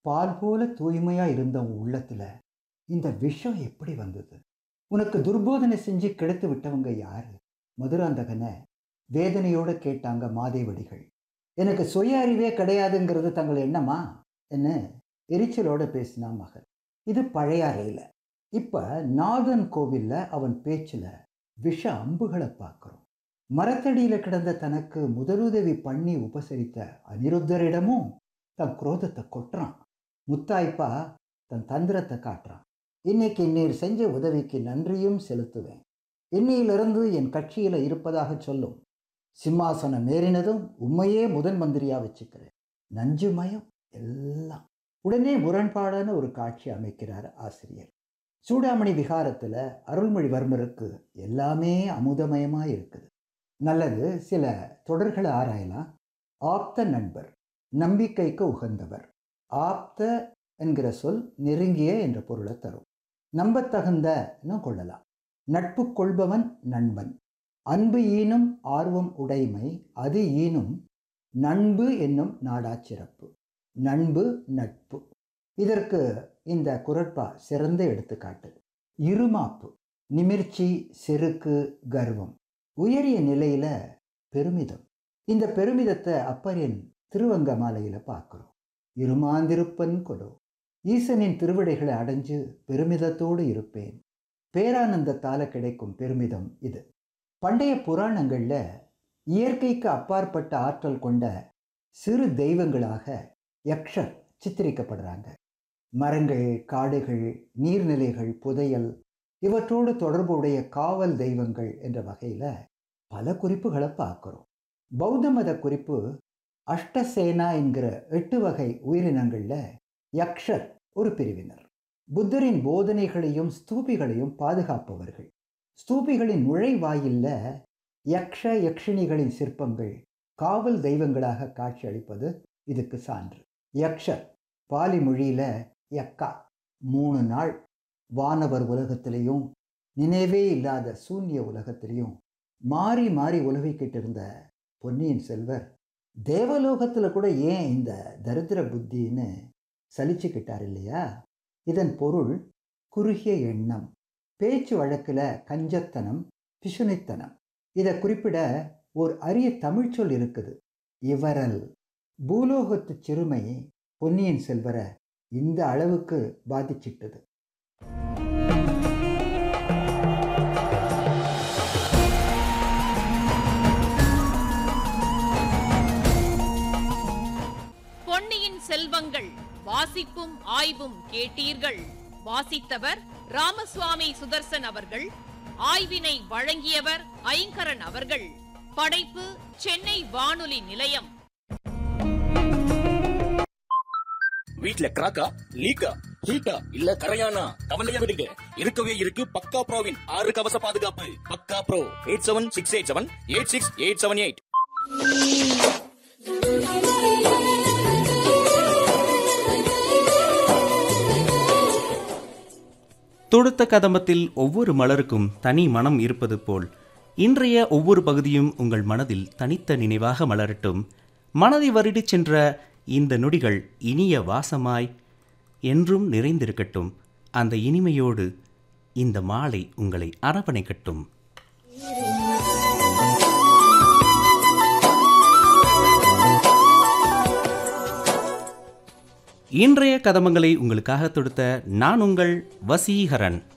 பால் போல தூய்மையா இருந்த உன் உள்ளத்துல இந்த விஷம் எப்படி வந்தது உனக்கு துர்போதனை செஞ்சு கெடுத்து விட்டவங்க யாரு மதுராந்தகனை வேதனையோட கேட்டாங்க மாதேவடிகள் எனக்கு சுய அறிவே கிடையாதுங்கிறது தங்கள் எண்ணமா என்ன எரிச்சலோட பேசினா மகள் இது பழையாறையில் இப்ப நாதன் கோவில்ல அவன் பேச்சுல விஷ அம்புகளை பார்க்கிறோம் மரத்தடியில கிடந்த தனக்கு முதலுதவி பண்ணி உபசரித்த அனிருத்தரிடமும் தன் குரோதத்தை கொட்டுறான் முத்தாய்ப்பா தன் தந்திரத்தை காட்டுறான் இன்னைக்கு நீர் செஞ்ச உதவிக்கு நன்றியும் செலுத்துவேன் இன்னையிலிருந்து என் கட்சியில இருப்பதாக சொல்லும் சிம்மாசனம் ஏறினதும் உண்மையே முதன் மந்திரியா வச்சுக்கிறேன் நஞ்சுமயம் எல்லாம் உடனே முரண்பாடான ஒரு காட்சி அமைக்கிறார் ஆசிரியர் சூடாமணி விகாரத்தில் அருள்மொழிவர்மருக்கு எல்லாமே அமுதமயமாக இருக்குது நல்லது சில தொடர்களை ஆராயலாம் ஆப்த நண்பர் நம்பிக்கைக்கு உகந்தவர் ஆப்த என்கிற சொல் நெருங்கிய என்ற பொருளை தரும் நம்பத்தகுந்தன்னு கொள்ளலாம் நட்பு கொள்பவன் நண்பன் அன்பு ஈனும் ஆர்வம் உடைமை அது ஈனும் நண்பு என்னும் நாடாச்சிறப்பு நண்பு நட்பு இதற்கு இந்த குரட்பா சிறந்த எடுத்துக்காட்டு இருமாப்பு நிமிர்ச்சி செருக்கு கர்வம் உயரிய நிலையில பெருமிதம் இந்த பெருமிதத்தை அப்பரின் திருவங்க மாலையில பார்க்கிறோம் இருமாந்திருப்பன் கொலோ ஈசனின் திருவிடைகளை அடைஞ்சு பெருமிதத்தோடு இருப்பேன் பேரானந்தத்தால கிடைக்கும் பெருமிதம் இது பண்டைய புராணங்கள்ல இயற்கைக்கு அப்பாற்பட்ட ஆற்றல் கொண்ட சிறு தெய்வங்களாக யக்ஷர் சித்தரிக்கப்படுறாங்க மரங்கள் காடுகள் நீர்நிலைகள் புதையல் இவற்றோடு தொடர்புடைய காவல் தெய்வங்கள் என்ற வகையில் பல குறிப்புகளை பார்க்குறோம் பௌத்த மத குறிப்பு அஷ்டசேனா என்கிற எட்டு வகை உயிரினங்களில் யக்ஷர் ஒரு பிரிவினர் புத்தரின் போதனைகளையும் ஸ்தூபிகளையும் பாதுகாப்பவர்கள் ஸ்தூபிகளின் நுழைவாயில்ல யக்ஷ யக்ஷினிகளின் சிற்பங்கள் காவல் தெய்வங்களாக காட்சியளிப்பது இதுக்கு சான்று யக்ஷர் பாலி மொழியில் யக்கா மூணு நாள் வானவர் உலகத்திலையும் நினைவே இல்லாத சூன்ய உலகத்திலையும் மாறி மாறி உலகிக்கிட்டு இருந்த பொன்னியின் செல்வர் தேவலோகத்தில் கூட ஏன் இந்த தரித்திர புத்தின்னு சலிச்சுக்கிட்டார் இல்லையா இதன் பொருள் குறுகிய எண்ணம் பேச்சு வழக்கில் கஞ்சத்தனம் பிசுனித்தனம் இதை குறிப்பிட ஒரு அரிய தமிழ்ச்சொல் இருக்குது இவரல் பூலோகத்து சிறுமை பொன்னியின் செல்வரை இந்த அளவுக்கு பாதிச்சிட்டது பொன்னியின் செல்வங்கள் வாசிப்பும் ஆய்வும் கேட்டீர்கள் வாசித்தவர் ராமசுவாமி சுதர்சன் அவர்கள் ஆய்வினை வழங்கியவர் ஐங்கரன் அவர்கள் படைப்பு சென்னை வானொலி நிலையம் வீட்ல கிராக்கா லீக்கா ஹீட்டா இல்ல கரையானா கவலையா விடுங்க இருக்கவே இருக்கு பக்கா ப்ரோவின் ஆறு கவச பாதுகாப்பு பக்கா bro eight seven six eight seven eight six eight seven eight தொடுத்த கதம்பத்தில் ஒவ்வொரு மலருக்கும் தனி மனம் இருப்பது போல் இன்றைய ஒவ்வொரு பகுதியும் உங்கள் மனதில் தனித்த நினைவாக மலரட்டும் மனதை வருடிச் சென்ற இந்த நொடிகள் இனிய வாசமாய் என்றும் நிறைந்திருக்கட்டும் அந்த இனிமையோடு இந்த மாலை உங்களை அரவணைக்கட்டும் இன்றைய கதம்பங்களை உங்களுக்காக தொடுத்த நான் உங்கள் வசீகரன்